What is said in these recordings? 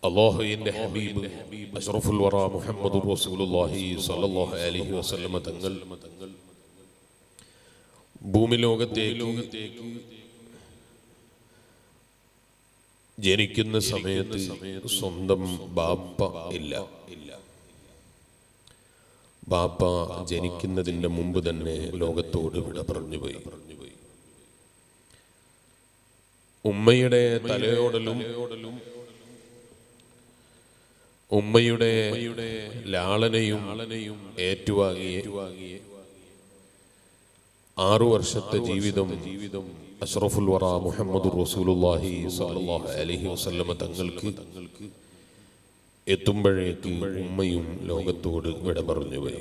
അള്ളാഹുവിൻ്റെ ഹബീബ് അഷ്റഫുൽ വറ മുഹമ്മദ് റസൂലുള്ളാഹി സ്വല്ലല്ലാഹു അലൈഹി വസല്ലമ തങ്ങൾ ഭൂമി ലോകത്തേക്ക് ജനിക്കുന്ന സമയത്ത് സ്വന്തം ബാപ്പ ഇല്ല ബാപ്പ ജനിക്കുന്നതിന്റെ മുമ്പ് തന്നെ ലോകത്തോട് വിട പറഞ്ഞുപോയി ഉമ്മയുടെ തലയോടലും ഉമ്മയുടെ ലാളനയും ഏറ്റുവാങ്ങിയ ആറു വർഷത്തെ ജീവിതം ജീവിതം അഷ്റഫുൽ വറ മുഹമ്മദ് റസൂലുള്ളാഹി സ്വല്ലല്ലാഹു അലൈഹി വസല്ലമ തങ്ങൾക്ക് എത്തുമ്പോഴേക്ക് ഉമ്മയും ലോകത്തോട് വിട പറഞ്ഞു പോയി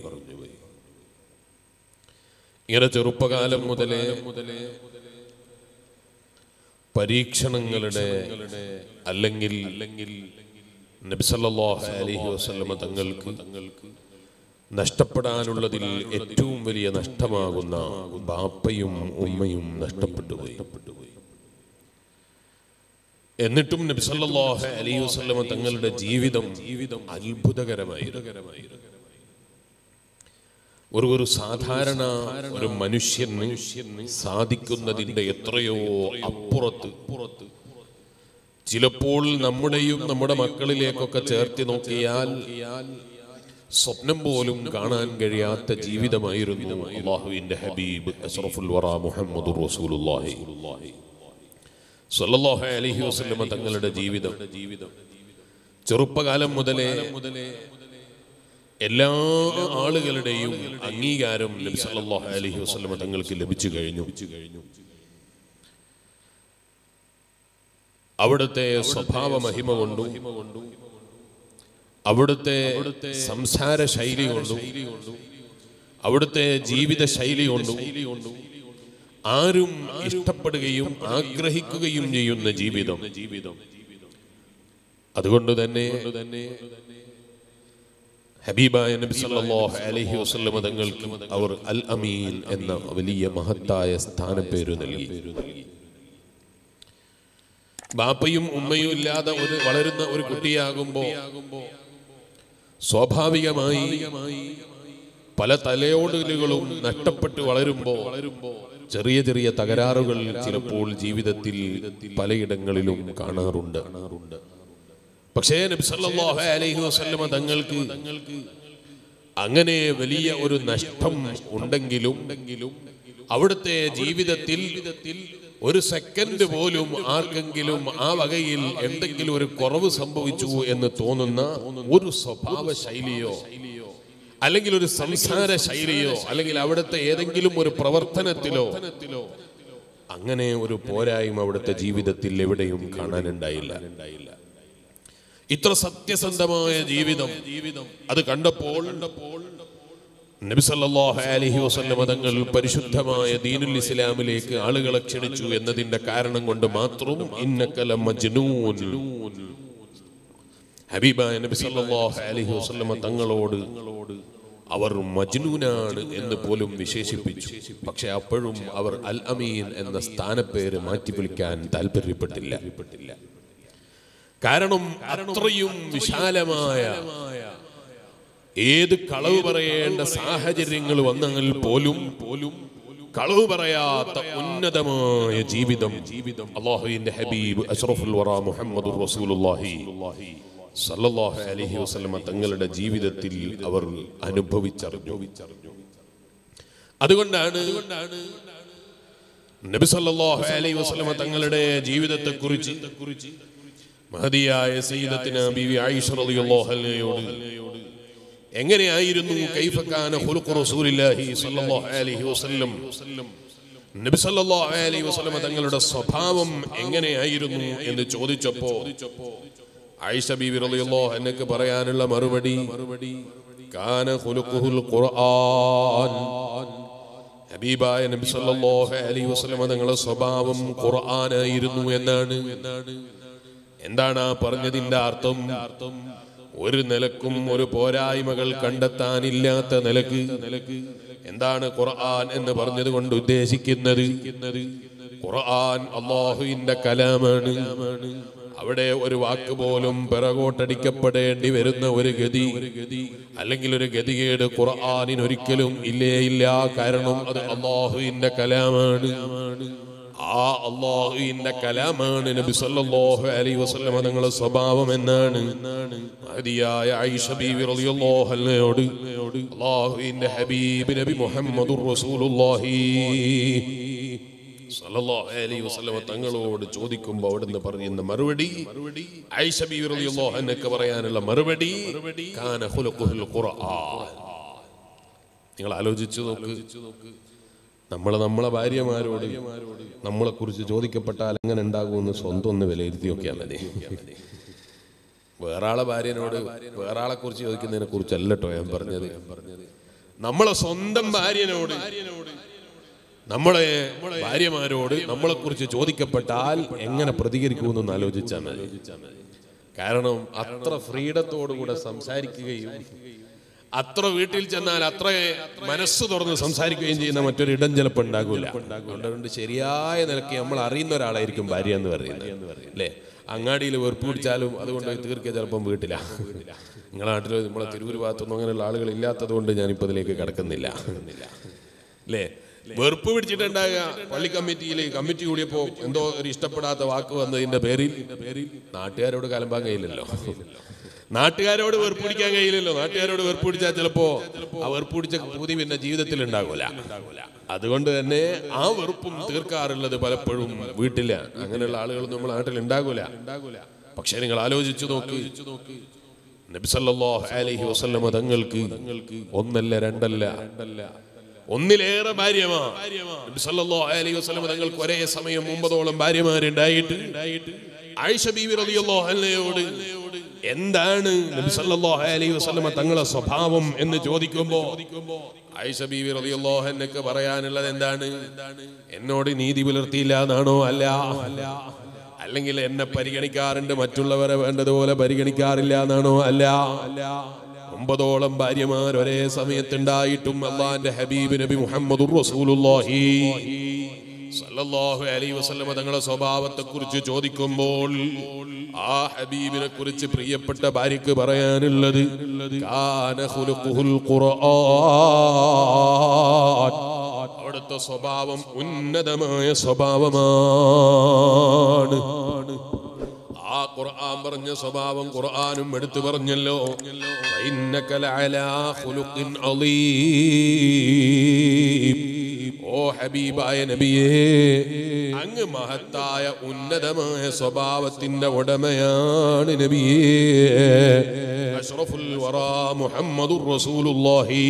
ഇങ്ങനെ ചെറുപ്പകാലം മുതലേ മുതലേ പരീക്ഷണങ്ങളുടെ അല്ലെങ്കിൽ അല്ലെങ്കിൽ നബിസല്ലാഹു അലൈഹി വസല്ലമ തങ്ങൾക്ക് തങ്ങൾക്ക് നഷ്ടപ്പെടാനുള്ളതിൽ ഏറ്റവും വലിയ നഷ്ടമാകുന്ന ബാപ്പയും ഉമ്മയും നഷ്ടപ്പെട്ടു പോയി എന്നിട്ടും നബി സല്ലല്ലാഹു അലൈഹി വസല്ലമ തങ്ങളുടെ ജീവിതം ജീവിതം അത്ഭുതകരമായി ഒരു ഒരു സാധാരണ ഒരു മനുഷ്യന് സാധിക്കുന്നതിന്റെ എത്രയോ അപ്പുറത്ത് പുറത്ത് ചിലപ്പോൾ നമ്മുടെയും നമ്മുടെ മക്കളിലേക്കൊക്കെ ചേർത്തി നോക്കിയാൽ സ്വപ്നം പോലും കാണാൻ കഴിയാത്ത ജീവിതമായിരുന്നു അള്ളാഹുവിന്റെ ഹബീബ് അഷ്റഫുൽ വറ മുഹമ്മദ് റസൂലുള്ളാഹി സ്വല്ലല്ലാഹു അലൈഹി വസല്ലമ തങ്ങളുടെ ജീവിതം ജീവിതം ചെറുപ്പകാലം മുതലേ മുതലേ എല്ലാ ആളുകളുടെയും അംഗീകാരം നബി സല്ലല്ലാഹു അലൈഹി വസല്ലമ തങ്ങൾക്ക് ലഭിച്ചു കഴിഞ്ഞു കഴിഞ്ഞു അവിടുത്തെ സ്വഭാവ മഹിമ കൊണ്ടും അവിടുത്തെ സംസാര ശൈലി കൊണ്ടും അവിടുത്തെ ജീവിത ശൈലി കൊണ്ടും ആരും ഇഷ്ടപ്പെടുകയും ആഗ്രഹിക്കുകയും ചെയ്യുന്ന ജീവിതം ജീവിതം അതുകൊണ്ട് തന്നെ ഹബീബായ നബി സല്ലല്ലാഹു അലൈഹി വസല്ലമ തങ്ങൾക്ക് അവർ അൽ അമീൻ എന്ന വലിയ മഹത്തായ സ്ഥാനപ്പേര് നൽകി ബാപ്പയും ഉമ്മയും ഇല്ലാതെ ഒരു വളരുന്ന ഒരു കുട്ടിയാകുമ്പോ സ്വാഭാവികമായി പല തലയോടലുകളും നഷ്ടപ്പെട്ട് വളരുമ്പോ ചെറിയ ചെറിയ തകരാറുകൾ ചിലപ്പോൾ ജീവിതത്തിൽ പലയിടങ്ങളിലും കാണാറുണ്ട് പക്ഷേ നബി സല്ലല്ലാഹു അലൈഹി വസല്ലമ തങ്ങൾക്ക് അങ്ങനെ വലിയ ഒരു നഷ്ടം ഉണ്ടെങ്കിലും അവിടുത്തെ ജീവിതത്തിൽ ഒരു സെക്കൻഡ് പോലും ആർക്കെങ്കിലും ആ വകയിൽ എന്തെങ്കിലും ഒരു കുറവ് സംഭവിച്ചു എന്ന് തോന്നുന്ന ഒരു സ്വഭാവ ശൈലിയോ അല്ലെങ്കിൽ ഒരു സംസാര ശൈലിയോ അല്ലെങ്കിൽ അവിടുത്തെ ഏതെങ്കിലും ഒരു പ്രവർത്തനത്തിലോ അങ്ങനെ ഒരു പോരായ്മ അവിടുത്തെ ജീവിതത്തിൽ എവിടെയും കാണാനുണ്ടായില്ല ഇത്ര സത്യസന്ധമായ ജീവിതം ജീവിതം അത് കണ്ടപ്പോൾ നബി സല്ലല്ലാഹു അലൈഹി വസല്ലമ തങ്ങൾ പരിശുദ്ധമായ ദീനുൽ ഇസ്ലാമിലേക്ക് ആളുകളെ ക്ഷണിച്ചു എന്നതിന്റെ കാരണം കൊണ്ട് മാത്രം ഇന്നക്കല മജ്നൂൻ ഹബീബായ നബി സല്ലല്ലാഹു അലൈഹി വസല്ലമ തങ്ങളോട് അവർ മജ്നൂനാണ് എന്ന് പോലും വിശേഷിപ്പിച്ചു പക്ഷെ അപ്പോഴും അവർ അൽ അമീൻ എന്ന സ്ഥാനപ്പേര് മാറ്റി വിളിക്കാൻ താല്പര്യപ്പെട്ടില്ല കാരണം അത്രയും വിശാലമായ ഏത് കളവ് പറയേണ്ട സാഹചര്യങ്ങൾ വന്നെങ്കിൽ പോലും പോലും കളവ് പറയാത്ത ഉന്നതമായ ജീവിതം ജീവിതം അള്ളാഹുവിന്റെ ഹബീബ് അഷ്റഫുൽ വറ മുഹമ്മദ് റസൂലുള്ളാഹി സല്ലല്ലാഹു അലൈഹി വസല്ലമ തങ്ങളുടെ ജീവിതത്തിൽ അവർ അനുഭവിച്ചറിഞ്ഞു അതുകൊണ്ടാണ് നബി സല്ലല്ലാഹു അലൈഹി വസല്ലമ തങ്ങളുടെ ജീവിതത്തെ കുറിച്ച് മഹദിയായ സയ്യിദത്തിന ബീവി ആയിഷ റളിയല്ലാഹു അൻഹയോട് എങ്ങനെയായിരുന്നു കൈഫക്കാന ഖുലുഖു റസൂലില്ലാഹി സ്വല്ലല്ലാഹു അലൈഹി വസല്ലം നബി സല്ലല്ലാഹു അലൈഹി വസല്ലം തങ്ങളുടെ സ്വഭാവം എങ്ങനെയായിരുന്നു എന്ന് ചോദിച്ചപ്പോ ആയിഷ ബീവി റളിയല്ലാഹു അൻഹക്ക് പറയാനുള്ള മറുപടി കാന ഖുലുഖുൽ ഖുർആൻ ഹബീബായ നബി സല്ലല്ലാഹു അലൈഹി വസല്ലം തങ്ങളുടെ സ്വഭാവം ഖുർആനായിരുന്നു എന്നാണ് എന്താണ് ആ പറഞ്ഞതിന്റെ അർത്ഥം അർത്ഥം ഒരു നിലക്കും ഒരു പോരായ്മകൾ കണ്ടെത്താനില്ലാത്ത നിലക്ക് നിലക്ക് എന്താണ് ഖുർആൻ എന്ന് പറഞ്ഞത് കൊണ്ട് ഉദ്ദേശിക്കുന്നത് ഖുർആൻ അള്ളാഹുവിന്റെ കലാമാണ് അവിടെ ഒരു വാക്ക് പോലും പിറകോട്ടടിക്കപ്പെടേണ്ടി വരുന്ന ഒരു ഗതി അല്ലെങ്കിൽ ഒരു ഗതികേട് ഖുർആാനിന് ഒരിക്കലും ഇല്ലേ ഇല്ല കാരണം അത് അള്ളാഹുവിന്റെ കലാമാണ് ആ അള്ളാഹുവിന്റെ കലാമാണ് നബി സല്ലല്ലാഹു അലൈഹി വസല്ലം തങ്ങളുടെ സ്വഭാവം എന്നാണ് മഹദിയായ ആയിഷ ബീവി റളിയല്ലാഹു അൻഹയോട് അള്ളാഹുവിന്റെ ഹബീബ് നബി മുഹമ്മദുർ റസൂലുള്ളാഹി സല്ലല്ലാഹു അലൈഹി വസല്ലം തങ്ങളോട് ചോദിക്കുമ്പോൾ അവിടുന്ന് പറയുന്ന മറുപടി ആയിഷ ബീവി റളിയല്ലാഹു അൻഹയ്ക്ക് പറയാനുള്ള മറുപടി കാന ഖുലുഖുൽ ഖുർആൻ നിങ്ങൾ ആലോചിച്ചു നോക്ക് നമ്മൾ നമ്മളെ ഭാര്യമാരോട് നമ്മളെ കുറിച്ച് ചോദിക്കപ്പെട്ടാൽ എങ്ങനെ ഉണ്ടാകുമെന്ന് സ്വന്തം ഒന്ന് വിലയിരുത്തി നോക്കിയാൽ മതി വേറാളെ ഭാര്യനോട് വേറാളെ കുറിച്ച് ചോദിക്കുന്നതിനെ കുറിച്ചല്ല കേട്ടോ ഞാൻ പറഞ്ഞത് നമ്മളെ സ്വന്തം ഭാര്യനോട് നമ്മളെ ഭാര്യമാരോട് നമ്മളെ കുറിച്ച് ചോദിക്കപ്പെട്ടാൽ എങ്ങനെ പ്രതികരിക്കുമെന്നൊന്ന് ആലോചിച്ചാൽ മതി കാരണം അത്ര ഫ്രീഡത്തോടുകൂടെ സംസാരിക്കുകയും അത്ര വീട്ടിൽ ചെന്നാൽ അത്ര മനസ്സ് തുറന്ന് സംസാരിക്കുകയും ചെയ്യുന്ന മറ്റൊരു ഇടം ചിലപ്പോൾ ഉണ്ടാകൂല അതുകൊണ്ട് ശരിയായ നിലയ്ക്ക് നമ്മൾ അറിയുന്ന ഒരാളായിരിക്കും ഭാര്യ എന്ന് പറയുന്നത് അല്ലേ അങ്ങാടിയിൽ വെറുപ്പ് പിടിച്ചാലും അതുകൊണ്ട് തീർക്കുക ചിലപ്പം വീട്ടില നിങ്ങളുടെ നാട്ടിൽ നമ്മളെ തിരൂർ ഭാഗത്തൊന്നും അങ്ങനെയുള്ള ആളുകൾ ഇല്ലാത്തത് കൊണ്ട് ഞാനിപ്പോൾ ഇതിലേക്ക് കിടക്കുന്നില്ല അല്ലേ വെറുപ്പ് പിടിച്ചിട്ടുണ്ടാകുക പള്ളി കമ്മിറ്റിയിൽ കമ്മിറ്റി കൂടിയപ്പോ എന്തോ ഒരു ഇഷ്ടപ്പെടാത്ത വാക്ക് വന്നതിന്റെ പേരിൽ നാട്ടുകാരോട് കലമ്പാൻ കഴിയില്ലല്ലോ നാട്ടുകാരോട് വെറുപ്പ് പിടിക്കാൻ കഴിയില്ലല്ലോ നാട്ടുകാരോട് വെറുപ്പ് പിടിച്ചാൽ ചിലപ്പോ ആ വെറുപ്പ് പിടിച്ച പൂതി പിന്നെ ജീവിതത്തിൽ ഉണ്ടാകൂല അതുകൊണ്ട് തന്നെ ആ വെറുപ്പും തീർക്കാറുള്ളത് പലപ്പോഴും വീട്ടില അങ്ങനെയുള്ള ആളുകൾ നമ്മുടെ നാട്ടിൽ ഉണ്ടാകൂല പക്ഷെ നിങ്ങൾ ആലോചിച്ചു നോക്ക് നബി സല്ലല്ലാഹു അലൈഹി വസല്ലമ തങ്ങൾക്ക് ഒന്നല്ല രണ്ടല്ല ഒന്നിലേറെ ഭാര്യമാ നബി സല്ലല്ലാഹു അലൈഹി വസല്ലമ തങ്ങൾക്ക് ഒരേ സമയം മുമ്പതോളം ഭാര്യമാരുണ്ടായിട്ട് ആയിഷ ബീവി റളിയല്ലാഹു അൻഹയോട് എന്താണ് നബി സല്ലല്ലാഹു അലൈഹി വസല്ലമ തങ്ങളെ സ്വഭാവം എന്ന് ചോദിക്കുമ്പോ ആയിഷ ബീവി റളിയല്ലാഹു അൻഹക്ക് പറയാനുള്ളത് എന്താണ് എന്നോട് നീതി പുലർത്തിയില്ല എന്നാണോ അല്ല അല്ലെങ്കിൽ എന്നെ പരിഗണിക്കാറുണ്ട് മറ്റുള്ളവരെ വേണ്ടതുപോലെ പരിഗണിക്കാറില്ല എന്നാണോ അല്ല ഒമ്പതോളം ഭാര്യമാർ ഒരേ സമയത്തുണ്ടായിട്ടും അള്ളാന്റെ ഹബീബ് നബി മുഹമ്മദ് റസൂലുള്ളാഹി സല്ലല്ലാഹു അലൈഹി വസല്ലമ തങ്ങളുടെ സ്വഭാവത്തെ കുറിച്ച് ചോദിക്കുമ്പോൾ ആ ഹബീബിനെ കുറിച്ച് പ്രിയപ്പെട്ട ഭാര്യക്ക് പറയാനുള്ളത് കാന ഖുലുഖുൽ ഖുർആൻ അവിടുത്തെ സ്വഭാവം ഉന്നതമായ സ്വഭാവമാണ് ആ ഖുർആൻ പറഞ്ഞ സ്വഭാവം ഖുർആനും എടുത്തു പറഞ്ഞല്ലോ ഫഇന്നക ലഅലാ ഖുലുഖിൻ അളീം ഓ ഹബീബായ നബിയേ അങ്ങ് മഹത്തായ ഉന്നതമായ സ്വഭാവത്തിന്റെ ഉടമയാണ് നബിയേ അഷ്റഫുൽ വറാ മുഹമ്മദുർ റസൂലുള്ളാഹി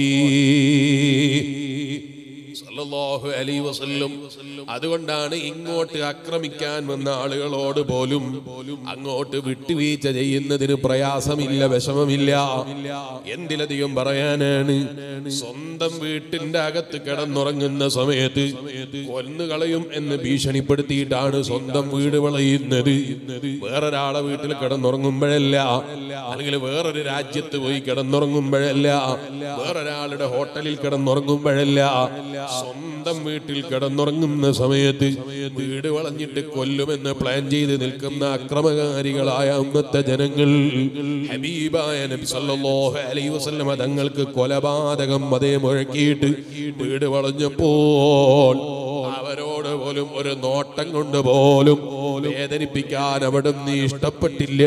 സല്ലല്ലാഹു അലൈഹി വസല്ലം അതുകൊണ്ടാണ് ഇങ്ങോട്ട് ആക്രമിക്കാൻ വന്ന ആളുകളോട് പോലും അങ്ങോട്ട് വിട്ടുവീഴ്ച ചെയ്യുന്നതിന് പ്രയാസമില്ല വിഷമമില്ല എന്തിലധികം പറയാനാണ് സ്വന്തം വീട്ടിന്റെ അകത്ത് കിടന്നുറങ്ങുന്ന സമയത്ത് കൊന്നുകളയും എന്ന് ഭീഷണിപ്പെടുത്തിയിട്ടാണ് സ്വന്തം വീട് വളയുന്നത് വേറൊരാളെ വീട്ടിൽ കിടന്നുറങ്ങുമ്പോഴല്ല അല്ലെങ്കിൽ വേറൊരു രാജ്യത്ത് പോയി കിടന്നുറങ്ങുമ്പോഴല്ല വേറൊരാളുടെ ഹോട്ടലിൽ കിടന്നുറങ്ങുമ്പോഴല്ല സ്വന്തം വീട്ടിൽ കിടന്നുറങ്ങുന്ന സമയത്ത് വീട് വളഞ്ഞിട്ട് കൊല്ലുമെന്ന് പ്ലാൻ ചെയ്ത് നിൽക്കുന്ന അക്രമകാരികളായ അന്നത്തെ ജനങ്ങൾ ഹബീബായ നബി സല്ലല്ലാഹു അലൈഹി വസല്ലമ തങ്ങൾക്ക് കൊലപാതകം അതേ മുഴക്കിയിട്ട് വീട് വളഞ്ഞപ്പോൾ അവരോട് പോലും ഒരു നോട്ടം കൊണ്ട് പോലും വേദനിപ്പിക്കാൻ അവിടുന്ന് ഇഷ്ടപ്പെട്ടില്ല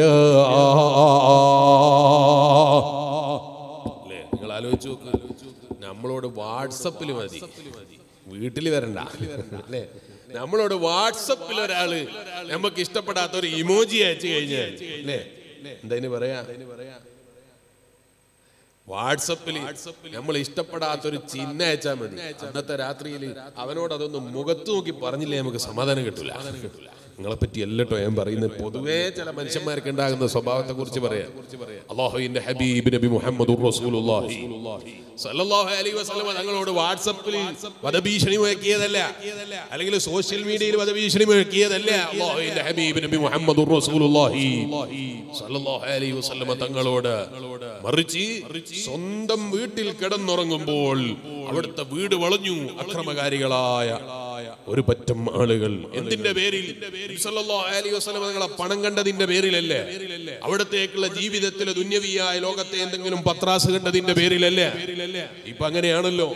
അല്ലേ നിങ്ങൾ ആലോചിച്ച് നോക്ക് നമ്മളോട് വാട്സപ്പിൽ മതി വീട്ടിൽ വരണ്ട അല്ലേ നമ്മളോട് വാട്സപ്പിൽ ഒരാള് നമുക്ക് ഇഷ്ടപ്പെടാത്ത ഒരു ഇമോജി അയച്ചു കഴിഞ്ഞാൽ അല്ലേ എന്താ പറയാ വാട്സപ്പിൽ നമ്മൾ ഇഷ്ടപ്പെടാത്ത ഒരു ചിഹ്ന അയച്ചാൽ മതി അന്നത്തെ രാത്രിയിൽ അവനോട് അതൊന്ന് മുഖത്ത് നോക്കി പറഞ്ഞില്ലേ നമുക്ക് സമാധാനം കിട്ടില്ല നിങ്ങളെ പറ്റി അല്ലട്ടോ ഞാൻ പറയുന്നത് പൊതുവേ ചില മനുഷ്യന്മാർക്ക് ഉണ്ടാകുന്ന സ്വഭാവത്തെ കുറിച്ച് പറയാം അള്ളാഹുവിന്റെ ഹബീബ് നബി മുഹമ്മദ് റസൂലുള്ളാഹി സല്ലല്ലാഹു അലൈഹി വസല്ലം തങ്ങളോട് വാട്സപ്പിൽ വധഭീഷണി മുഴക്കിയതല്ല അല്ലെങ്കിൽ സോഷ്യൽ മീഡിയയിൽ വധഭീഷണി മുഴക്കിയതല്ല അള്ളാഹുവിന്റെ ഹബീബ് നബി മുഹമ്മദ് റസൂലുള്ളാഹി സല്ലല്ലാഹു അലൈഹി വസല്ലം തങ്ങളോട് മറിച്ച് സ്വന്തം വീട്ടിൽ കിടന്നുറങ്ങുമ്പോൾ അവിടുത്തെ വീട് വളഞ്ഞു അക്രമകാരികളായ ഒരു പറ്റം ആളുകൾ എന്തിന്റെ പേരിൽ നബി സല്ലല്ലാഹു അലൈഹി വസല്ലം തങ്ങളെ പണം കണ്ടതിന്റെ പേരിലല്ലേ അവിടത്തേക്കുള്ള ജീവിതത്തിലെ ദുന്യവിയായ ലോകത്തെ എന്തെങ്കിലും പത്രാസ് കണ്ടതിന്റെ പേരിലല്ലേ ഇപ്പൊ അങ്ങനെയാണല്ലോ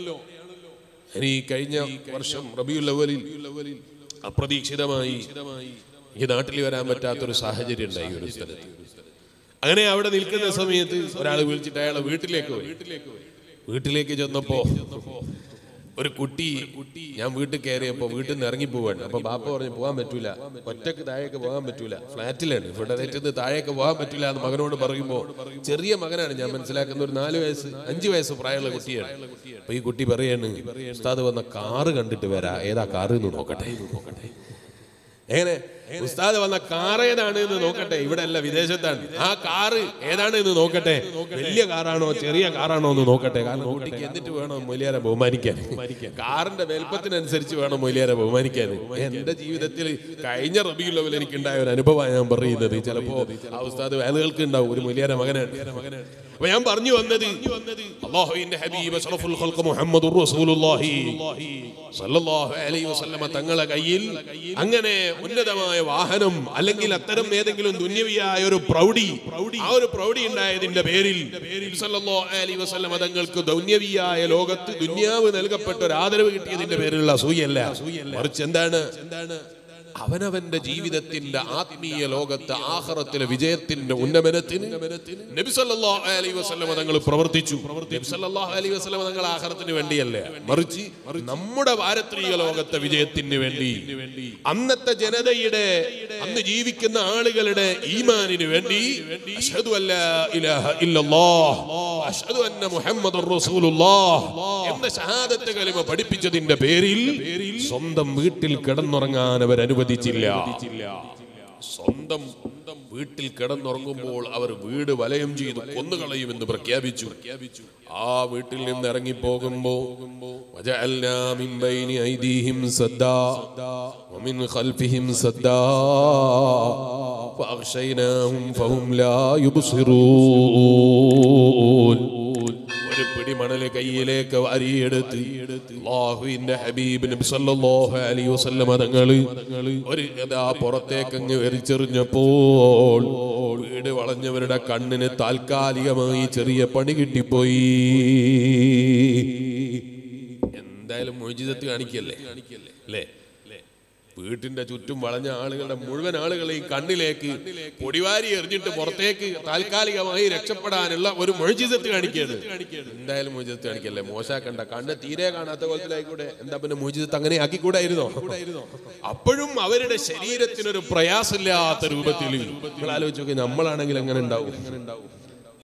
ഇനി കഴിഞ്ഞ വർഷം റബിയുൽ അവലിൽ അപ്രതീക്ഷിതമായി ഈ നാട്ടിൽ വരാൻ പറ്റാത്തൊരു സാഹചര്യം ഉണ്ടായി ഒരു സ്ഥലത്ത് അങ്ങനെ അവിടെ നിൽക്കുന്ന സമയത്ത് ഒരാൾ വിളിച്ചിട്ട് അയാളെ വീട്ടിലേക്ക് പോയി വീട്ടിലേക്ക് ചെന്നപ്പോ ഒരു കുട്ടി ഞാൻ വീട്ടിൽ കയറിയപ്പോ വീട്ടിൽ നിന്ന് ഇറങ്ങി പോവാണ് അപ്പൊ ബാപ്പ പറഞ്ഞു പോകാൻ പറ്റൂല ഒറ്റക്ക് താഴേക്ക് പോകാൻ പറ്റൂല ഫ്ലാറ്റിലാണ് ഇവിടെ നിന്ന് താഴേക്ക് പോകാൻ പറ്റൂല എന്ന് മകനോട് പറയുമ്പോ ചെറിയ മകനാണ് ഞാൻ മനസ്സിലാക്കുന്ന ഒരു നാല് വയസ്സ് അഞ്ചു വയസ്സ് പ്രായമുള്ള കുട്ടിയാണ് അപ്പൊ ഈ കുട്ടി പറയാണ് ഉസ്താദ് വന്ന കാറ് കണ്ടിട്ട് വരാ ഏതാ കാറ് എന്ന് നോക്കട്ടെ നോക്കട്ടെ എങ്ങനെ ഉസ്താദ് വന്ന കാർ ഏതാണ് എന്ന് നോക്കട്ടെ ഇവിടെ അല്ല വിദേശത്താണ് ആ കാറ് ഏതാണ് എന്ന് നോക്കട്ടെ വലിയ കാറാണോ ചെറിയ കാറാണോ എന്ന് നോക്കട്ടെ കാരണം കുട്ടിക്ക് എന്നിട്ട് വേണം മൊലിയാരെ ബഹുമാനിക്കാൻ കാറിന്റെ വലുപ്പത്തിനനുസരിച്ച് വേണം മൊലിയാരെ ബഹുമാനിക്കാൻ എന്റെ ജീവിതത്തിൽ കഴിഞ്ഞ റബി ലെവൽ എനിക്ക് ഉണ്ടായ ഒരു അനുഭവമാണ് ഞാൻ പറയുന്നത് ചിലപ്പോ ആ ഉസ്താദ് വേലകൾക്ക് ഉണ്ടാവും ഒരു മൊലിയാരെ മകനാണ് അപ്പൊ ഞാൻ പറഞ്ഞു വന്നത് അള്ളാഹുവിന്റെ ഹബീബ് അഷ്റഫുൽ ഖൽഖ് മുഹമ്മദുർ റസൂലുള്ളാഹി സല്ലല്ലാഹു അലൈഹി വസല്ലമ തങ്ങളെ കയ്യിൽ അങ്ങനെ ഉന്നതമായ വാഹനം അല്ലെങ്കിൽ അത്തരം ഏതെങ്കിലും ദുന്യവിയായ ഒരു പ്രൗഢി ആ ഒരു പ്രൗഢി ഉണ്ടായതിന്റെ പേരിൽ സല്ലല്ലാഹു അലൈഹി വസല്ലമ തങ്ങൾക്ക് ദൗന്യവിയായ ലോകത്ത് ദുന്യാവ് നൽകപ്പെട്ട ഒരു ആദരവ് കിട്ടിയതിന്റെ പേരിലുള്ള അസൂയല്ല മറിച്ച് എന്താണ് എന്താണ് അവനവന്റെ ജീവിതത്തിന്റെ ആത്മീയ ലോകത്ത് ആഹ്റത്തിലെ വിജയത്തിന്റെ ഉന്നമനത്തിന് നബി സല്ലല്ലാഹു അലൈഹി വസല്ലമ തങ്ങൾ പ്രവർത്തിച്ചു നബി സല്ലല്ലാഹു അലൈഹി വസല്ലമ തങ്ങൾ ആഹ്റത്തിന് വേണ്ടിയല്ല മറിച്ച് നമ്മുടെ പാരത്രിക ലോകത്തെ വിജയത്തിന് വേണ്ടി അന്നത്തെ ജനതയുടെ അന്ന് ജീവിക്കുന്ന ആളുകളുടെ ഈമാനിന് വേണ്ടി അഷ്ഹദു അല്ലാ ഇലാഹ ഇല്ലല്ലാഹ് അഷ്ഹദു അന്ന മുഹമ്മദുർ റസൂലുള്ളാഹ് എന്ന ഷഹാദത്ത് കലിമ പഠിപ്പിച്ചതിന്റെ പേരിൽ സ്വന്തം വീട്ടിൽ കിടന്നുറങ്ങാൻ അവർ അനുവദിച്ചില്ല സ്വന്തം വീട്ടിൽ കിടന്നുറങ്ങുമ്പോൾ അവർ വീട് വലയം ചെയ്തു കൊന്നുകളയുമെന്ന് പ്രഖ്യാപിച്ചു ആ വീട്ടിൽ നിന്ന് ഇറങ്ങിപ്പോകുമ്പോ وجعلنا من بين أيديهم سدا ومن خلفهم سدا فأغشيناهم فهم لا يبصرون ഒരു പിടി മണല് കയ്യിലേക്ക് വാരിയെടുത്ത് അല്ലാഹുവിന്റെ ഹബീബ് നബി സല്ലല്ലാഹു അലൈഹി വസല്ലമ തങ്ങള് ഒരു ആ പുറത്തേക്ക് അങ്ങ് എറിച്ചെറിഞ്ഞപ്പോൾ വീട് വളഞ്ഞവരുടെ കണ്ണിന് താൽക്കാലികമായി ചെറിയ പണി കിട്ടിപ്പോയി എന്തായാലും മോചിതത്ത് കാണിക്കല്ലേ അല്ലേ വീട്ടിന്റെ ചുറ്റും വളഞ്ഞ ആളുകളുടെ മുഴുവൻ ആളുകളെയും കണ്ണിലേക്ക് പൊടിവാരി എറിഞ്ഞിട്ട് പുറത്തേക്ക് താൽക്കാലികമായി രക്ഷപ്പെടാനുള്ള ഒരു മൊഴിജിതത്ത് കാണിക്കുകയാണ് എന്തായാലും മോചിതത്ത് കാണിക്കല്ലേ മോശാക്കണ്ട കണ്ണ് തീരെ കാണാത്ത കോലത്തിലായിക്കൂടെ എന്താ പിന്നെ മോചിതത്ത് അങ്ങനെ ആക്കിക്കൂടായിരുന്നോ അപ്പോഴും അവരുടെ ശരീരത്തിനൊരു പ്രയാസമില്ലാത്ത രൂപത്തിൽ നിങ്ങൾ ആലോചിച്ച് നോക്കി നമ്മളാണെങ്കിൽ എങ്ങനെ ഉണ്ടാവും